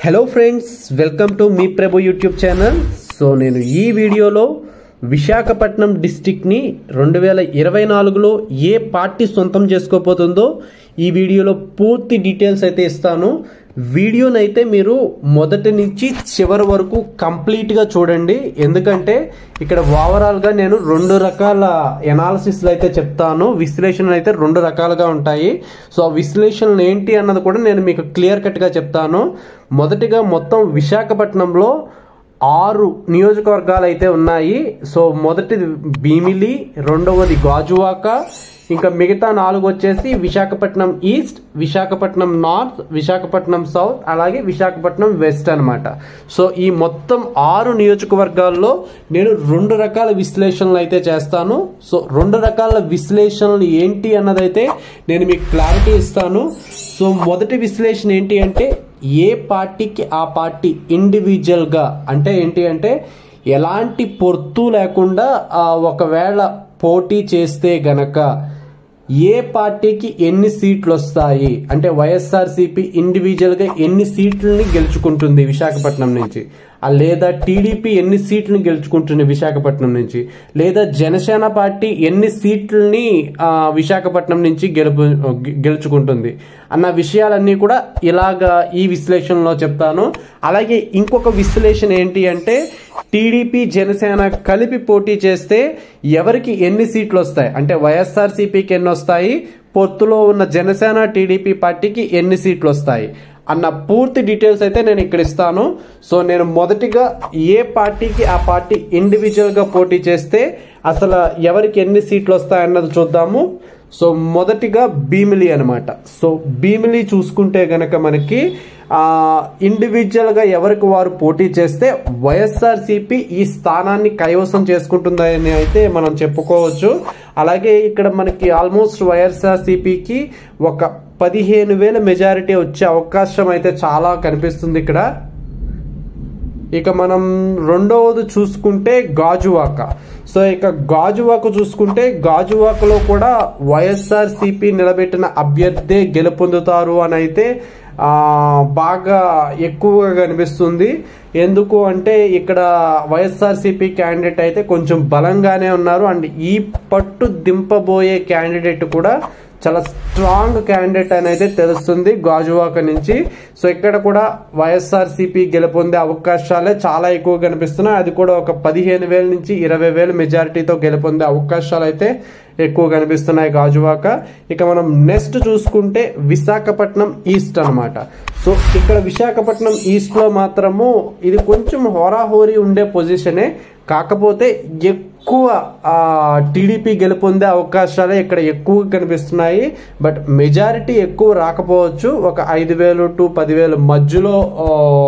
hello friends welcome to మీ Prabhu YouTube channel so నేను ఈ వీడియోలో విశాఖపట్నం డిస్టిక్ని రెండు వేల ఇరవై నాలుగులో ఏ పార్టీ సొంతం చేసుకోబోతుందో ఈ వీడియోలో పూర్తి డీటెయిల్స్ అయితే ఇస్తాను వీడియోనైతే మీరు మొదటి నుంచి చివరి వరకు కంప్లీట్గా చూడండి ఎందుకంటే ఇక్కడ ఓవరాల్గా నేను రెండు రకాల ఎనాలిసిస్లు అయితే చెప్తాను విశ్లేషణలు అయితే రెండు రకాలుగా ఉంటాయి సో ఆ విశ్లేషణలు ఏంటి అన్నది కూడా నేను మీకు క్లియర్ కట్గా చెప్తాను మొదటిగా మొత్తం విశాఖపట్నంలో ఆరు నియోజకవర్గాలు అయితే ఉన్నాయి సో మొదటిది భీమిలి రెండవది గాజువాక ఇంకా మిగతా నాలుగు వచ్చేసి Visakhapatnam east Visakhapatnam north Visakhapatnam south అలాగే విశాఖపట్నం వెస్ట్ అన్నమాట సో ఈ మొత్తం ఆరు నియోజకవర్గాల్లో నేను రెండు రకాల విశ్లేషణలు అయితే చేస్తాను సో రెండు రకాల విశ్లేషణలు ఏంటి అన్నదైతే నేను మీకు క్లారిటీ ఇస్తాను సో మొదటి విశ్లేషణ ఏంటి అంటే ఏ పార్టీకి ఆ పార్టీ ఇండివిజువల్గా అంటే ఏంటి అంటే ఎలాంటి పొత్తు లేకుండా ఆ, ఒకవేళ పోటీ చేస్తే గనక ఏ పార్టీకి ఎన్ని సీట్లు వస్తాయి అంటే వైఎస్ఆర్సీపీ ఇండివిజువల్గా ఎన్ని సీట్లని గెలుచుకుంటుంది విశాఖపట్నం నుంచి ఆ లేదా టీడీపీ ఎన్ని సీట్లను గెలుచుకుంటుంది విశాఖపట్నం నుంచి లేదా జనసేన పార్టీ ఎన్ని సీట్లని ఆ, విశాఖపట్నం నుంచి గెలుపు గెలుచుకుంటుంది అన్న విషయాలన్నీ కూడా ఇలాగా ఈ విశ్లేషణలో చెప్తాను అలాగే ఇంకొక విశ్లేషణ ఏంటి అంటే టీడీపీ జనసేన కలిపి పోటీ చేస్తే ఎవరికి ఎన్ని సీట్లు వస్తాయి అంటే వైఎస్ఆర్సీపీకి ఎన్ని వస్తాయి పొత్తులో ఉన్న జనసేన టీడీపీ పార్టీకి ఎన్ని సీట్లు వస్తాయి అన్న పూర్తి డీటెయిల్స్ అయితే నేను ఇక్కడ ఇస్తాను సో నేను మొదటిగా ఏ పార్టీకి ఆ పార్టీ ఇండివిజువల్గా పోటీ చేస్తే అసలు ఎవరికి ఎన్ని సీట్లు వస్తాయి అన్నది చూద్దాము సో మొదటిగా భీమిలి అనమాట సో భీమిలి చూసుకుంటే గనక మనకి ఇండివిజువల్గా ఎవరికి వారు పోటీ చేస్తే వైఎస్ఆర్సీపీ ఈ స్థానాన్ని కైవసం చేసుకుంటుందని అయితే మనం చెప్పుకోవచ్చు అలాగే ఇక్కడ మనకి ఆల్మోస్ట్ వైఎస్ఆర్సీపీకి ఒక పదిహేను వేల మెజారిటీ వచ్చే అవకాశం అయితే చాలా కనిపిస్తుంది ఇక్కడ ఇక మనం రెండవది చూసుకుంటే గాజువాక సో ఇక గాజువాక చూసుకుంటే గాజువాకలో కూడా వైఎస్ఆర్ సిపి నిలబెట్టిన అభ్యర్థే గెలుపొందుతారు అని అయితే ఆ, బాగా ఎక్కువగా కనిపిస్తుంది ఎందుకు అంటే ఇక్కడ వైఎస్ఆర్సీపీ క్యాండిడేట్ అయితే కొంచెం బలంగానే ఉన్నారు అండ్ ఈ పట్టు దింపబోయే క్యాండిడేట్ కూడా చాలా స్ట్రాంగ్ క్యాండిడేట్ అని అయితే తెలుస్తుంది గాజువాక నుంచి సో ఇక్కడ కూడా వైఎస్ఆర్సీపీ గెలుపొందే అవకాశాలే చాలా ఎక్కువ కనిపిస్తున్నాయి అది కూడా ఒక పదిహేను వేల నుంచి ఇరవై వేల మెజారిటీతో గెలుపొందే అవకాశాలు అయితే ఎక్కువ కనిపిస్తున్నాయి గాజువాక ఇక మనం నెక్స్ట్ చూసుకుంటే విశాఖపట్నం ఈస్ట్ అన్నమాట సో ఇక్కడ విశాఖపట్నం ఈస్ట్ లో మాత్రము ఇది కొంచెం హోరాహోరీ ఉండే పొజిషనే కాకపోతే ఎక్కువ టీడీపీ గెలుపొందే అవకాశాలే ఇక్కడ ఎక్కువ కనిపిస్తున్నాయి బట్ మెజారిటీ ఎక్కువ రాకపోవచ్చు ఒక ఐదు వేలు టు పదివేలు మధ్యలో ఆ,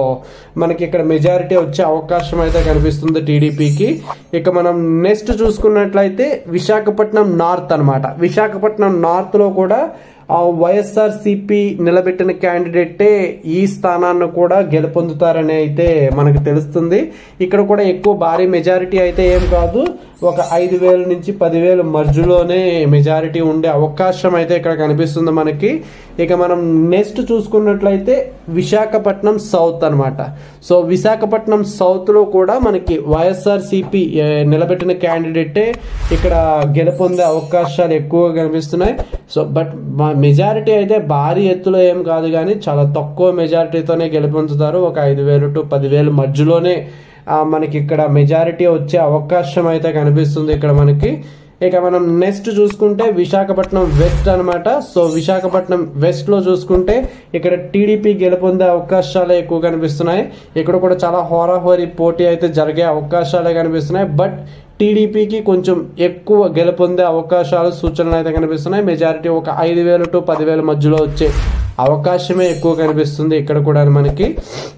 మనకి ఇక్కడ మెజారిటీ వచ్చే అవకాశం అయితే కనిపిస్తుంది టీడీపీకి ఇక మనం నెక్స్ట్ చూసుకున్నట్లయితే విశాఖపట్నం నార్త్ అన్నమాట విశాఖపట్నం నార్త్ లో కూడా ఆ వైఎస్ఆర్ సిపి నిలబెట్టిన క్యాండిడేటే ఈ స్థానాన్ని కూడా గెలుపొందుతారని అయితే మనకు తెలుస్తుంది ఇక్కడ కూడా ఎక్కువ భారీ మెజారిటీ అయితే ఏం కాదు ఒక ఐదు వేల నుంచి పదివేల మధ్యలోనే మెజారిటీ ఉండే అవకాశం అయితే ఇక్కడ కనిపిస్తుంది మనకి ఇక మనం నెక్స్ట్ చూసుకున్నట్లయితే విశాఖపట్నం సౌత్ అన్నమాట సో విశాఖపట్నం సౌత్ లో కూడా మనకి వైఎస్ఆర్ సిపి నిలబెట్టిన క్యాండిడేటే ఇక్కడ గెలుపొందే అవకాశాలు ఎక్కువగా కనిపిస్తున్నాయి సో బట్ మెజారిటీ అయితే భారీ ఎత్తులో ఏం కాదు కానీ చాలా తక్కువ మెజారిటీతోనే గెలుపొందుతారు ఒక ఐదు వేలు టు పదివేలు మధ్యలోనే ఆ, మనకి ఇక్కడ మెజారిటీ వచ్చే అవకాశం అయితే కనిపిస్తుంది ఇక్కడ మనకి ఇక మనం నెక్స్ట్ చూసుకుంటే విశాఖపట్నం వెస్ట్ అన్నమాట సో విశాఖపట్నం వెస్ట్ లో చూసుకుంటే ఇక్కడ టీడీపీ గెలుపొందే అవకాశాలే ఎక్కువ కనిపిస్తున్నాయి ఇక్కడ కూడా చాలా హోరాహోరీ పోటీ అయితే జరిగే అవకాశాలే కనిపిస్తున్నాయి బట్ టీడీపీకి కొంచెం ఎక్కువ గెలుపొందే అవకాశాలు సూచనలు అయితే కనిపిస్తున్నాయి మెజారిటీ ఒక ఐదు వేలు టు పదివేల మధ్యలో వచ్చే అవకాశమే ఎక్కువ కనిపిస్తుంది ఇక్కడ కూడా మనకి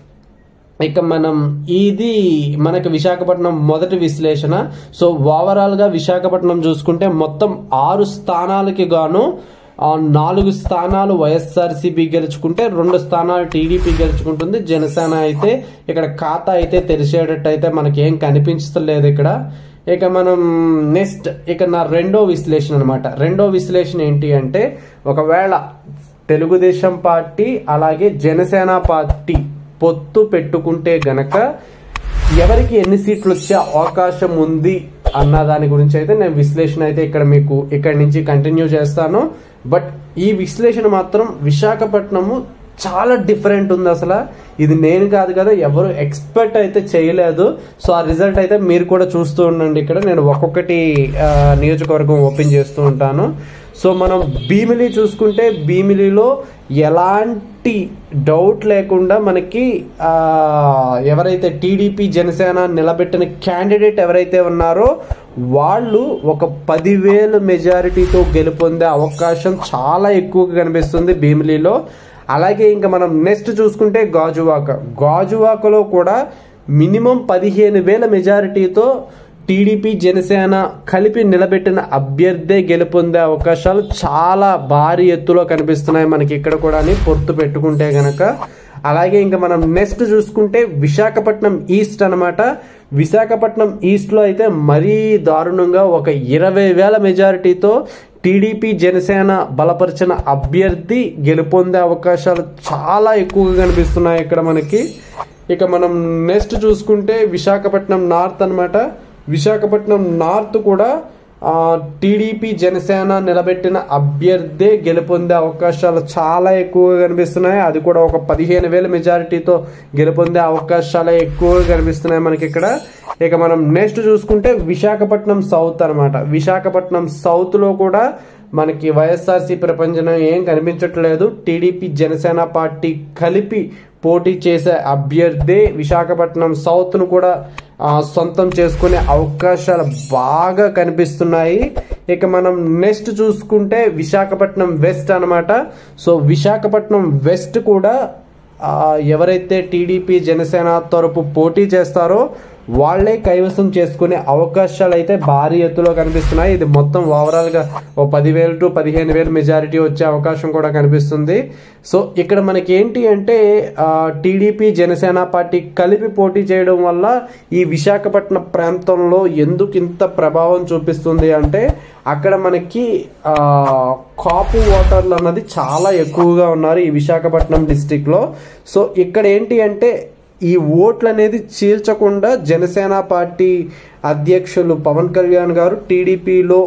ఇక మనం ఇది మనకి విశాఖపట్నం మొదటి విశ్లేషణ సో ఓవరాల్ గా విశాఖపట్నం చూసుకుంటే మొత్తం ఆరు స్థానాలకి గాను ఆ, నాలుగు స్థానాలు వైఎస్ఆర్సీపీ గెలుచుకుంటే రెండు స్థానాలు టీడీపీ గెలుచుకుంటుంది జనసేన అయితే ఇక్కడ ఖాతా అయితే తెరిచేటట్టు అయితే మనకి ఏం కనిపించలేదు ఇక్కడ ఇక మనం నెక్స్ట్ ఇక నా రెండో విశ్లేషణ అనమాట రెండో విశ్లేషణ ఏంటి అంటే ఒకవేళ తెలుగుదేశం పార్టీ అలాగే జనసేన పార్టీ పొత్తు పెట్టుకుంటే గనక ఎవరికి ఎన్ని సీట్లు వచ్చే అవకాశం ఉంది అన్న దాని గురించి అయితే నేను విశ్లేషణ అయితే ఇక్కడ మీకు ఇక్కడి నుంచి కంటిన్యూ చేస్తాను బట్ ఈ విశ్లేషణ మాత్రం విశాఖపట్నము చాలా డిఫరెంట్ ఉంది అసలు ఇది నేను కాదు కదా ఎవరు ఎక్స్పెక్ట్ అయితే చేయలేదు సో ఆ రిజల్ట్ అయితే మీరు కూడా చూస్తూ ఉండండి ఇక్కడ నేను ఒక్కొక్కటి ఆ, నియోజకవర్గం ఓపెన్ చేస్తూ ఉంటాను సో మనం భీమిలి చూసుకుంటే భీమిలిలో ఎలాంటి డౌట్ లేకుండా మనకి ఆ, ఎవరైతే టీడీపీ జనసేన నిలబెట్టిన క్యాండిడేట్ ఎవరైతే ఉన్నారో వాళ్ళు ఒక పదివేల మెజారిటీతో గెలుపొందే అవకాశం చాలా ఎక్కువగా కనిపిస్తుంది భీమిలిలో అలాగే ఇంకా మనం నెక్స్ట్ చూసుకుంటే గాజువాక గాజువాకలో కూడా మినిమం పదిహేను వేల మెజారిటీతో టీడీపీ జనసేన కలిపి నిలబెట్టిన అభ్యర్థే గెలుపొందే అవకాశాలు చాలా భారీ ఎత్తులో కనిపిస్తున్నాయి మనకి ఇక్కడ కూడా పొత్తు పెట్టుకుంటే గనక అలాగే ఇంకా మనం నెక్స్ట్ చూసుకుంటే విశాఖపట్నం ఈస్ట్ అన్నమాట విశాఖపట్నం ఈస్ట్లో అయితే మరీ దారుణంగా ఒక ఇరవై వేల మెజారిటీతో టీడీపీ జనసేన బలపరిచిన అభ్యర్థి గెలుపొందే అవకాశాలు చాలా ఎక్కువగా కనిపిస్తున్నాయి ఇక్కడ మనకి ఇక మనం నెక్స్ట్ చూసుకుంటే విశాఖపట్నం నార్త్ అన్నమాట విశాఖపట్నం నార్త్ కూడా ఆ, టీడీపీ జనసేన నిలబెట్టిన అభ్యర్థే గెలుపొందే అవకాశాలు చాలా ఎక్కువగా కనిపిస్తున్నాయి అది కూడా ఒక పదిహేను వేల మెజారిటీతో గెలుపొందే అవకాశాలు ఎక్కువగా కనిపిస్తున్నాయి మనకి ఇక్కడ ఇక మనం నెక్స్ట్ చూసుకుంటే విశాఖపట్నం సౌత్ అన్నమాట విశాఖపట్నం సౌత్ లో కూడా మనకి వైఎస్ఆర్సీ ప్రపంచం ఏం కనిపించట్లేదు టీడీపీ జనసేన పార్టీ కలిపి పోటీ చేసే అభ్యర్థి విశాఖపట్నం సౌత్ ను కూడా ఆ, సొంతం చేసుకునే అవకాశాలు బాగా కనిపిస్తున్నాయి ఇక మనం నెక్స్ట్ చూసుకుంటే విశాఖపట్నం వెస్ట్ అన్నమాట సో విశాఖపట్నం వెస్ట్ కూడా ఆ, ఎవరైతే టీడీపీ జనసేన తరపు పోటీ చేస్తారో వాళ్ళే కైవసం చేసుకునే అవకాశాలు అయితే భారీ ఎత్తులో కనిపిస్తున్నాయి ఇది మొత్తం ఓవరాల్ గా ఓ పదివేలు టు పదిహేను వేలు మెజారిటీ వచ్చే అవకాశం కూడా కనిపిస్తుంది సో ఇక్కడ మనకి ఏంటి అంటే టీడీపీ జనసేన పార్టీ కలిపి పోటీ చేయడం వల్ల ఈ విశాఖపట్నం ప్రాంతంలో ఎందుకు ఇంత ప్రభావం చూపిస్తుంది అంటే అక్కడ మనకి ఆ, కాపు ఓటర్లు అన్నది చాలా ఎక్కువగా ఉన్నారు ఈ విశాఖపట్నం డిస్టిక్ లో సో ఇక్కడ ఏంటి అంటే ఈ ఓట్లు అనేది చీల్చకుండా జనసేన పార్టీ అధ్యక్షులు పవన్ కళ్యాణ్ గారు టీడీపీలో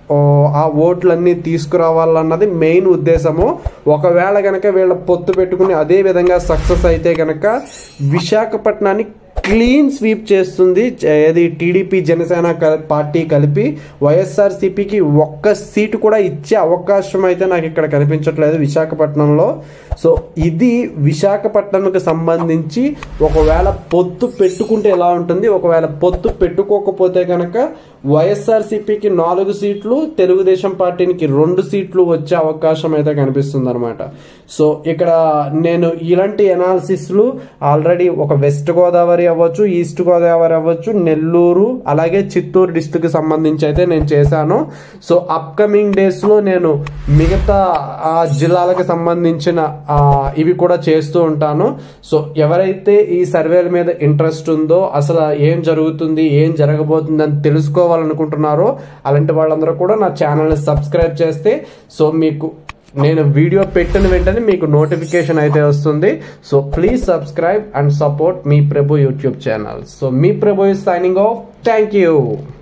ఆ ఓట్లన్నీ తీసుకురావాలన్నది మెయిన్ ఉద్దేశము ఒకవేళ గనక వీళ్ళ పొత్తు పెట్టుకుని అదే విధంగా సక్సెస్ అయితే గనక విశాఖపట్నాన్ని క్లీన్ స్వీప్ చేస్తుంది ఏది టీడీపీ జనసేన కల్- పార్టీ కలిపి వైఎస్ఆర్ సిపికి ఒక్క సీటు కూడా ఇచ్చే అవకాశం అయితే నాకు ఇక్కడ కనిపించట్లేదు విశాఖపట్నంలో సో ఇది విశాఖపట్నంకి సంబంధించి ఒకవేళ పొత్తు పెట్టుకుంటే ఎలా ఉంటుంది ఒకవేళ పొత్తు పెట్టుకోకపోతే కనుక వైఎస్ఆర్ సిపికి నాలుగు సీట్లు తెలుగుదేశం పార్టీకి రెండు సీట్లు వచ్చే అవకాశం అయితే కనిపిస్తుంది అనమాట సో ఇక్కడ నేను ఇలాంటి ఎనాలిసిస్లు ఆల్రెడీ ఒక వెస్ట్ గోదావరి అవ్వచ్చు ఈస్ట్ గోదావరి అవ్వచ్చు నెల్లూరు అలాగే చిత్తూరు డిస్టిక్ సంబంధించి అయితే నేను చేశాను సో అప్కమింగ్ డేస్ లో నేను మిగతా ఆ జిల్లాలకు సంబంధించిన ఆ, ఇవి కూడా చేస్తూ ఉంటాను సో ఎవరైతే ఈ సర్వేల మీద ఇంట్రెస్ట్ ఉందో అసలు ఏం జరుగుతుంది ఏం జరగబోతుంది అని తెలుసుకోవాలనుకుంటున్నారో అలాంటి వాళ్ళందరూ కూడా నా ఛానల్ని సబ్స్క్రైబ్ చేస్తే సో మీకు నేను వీడియో పెట్టిన వెంటనే మీకు నోటిఫికేషన్ అయితే వస్తుంది so please subscribe and support మీ ప్రభు యూట్యూబ్ ఛానల్ సో మీ Prabhu is signing off thank you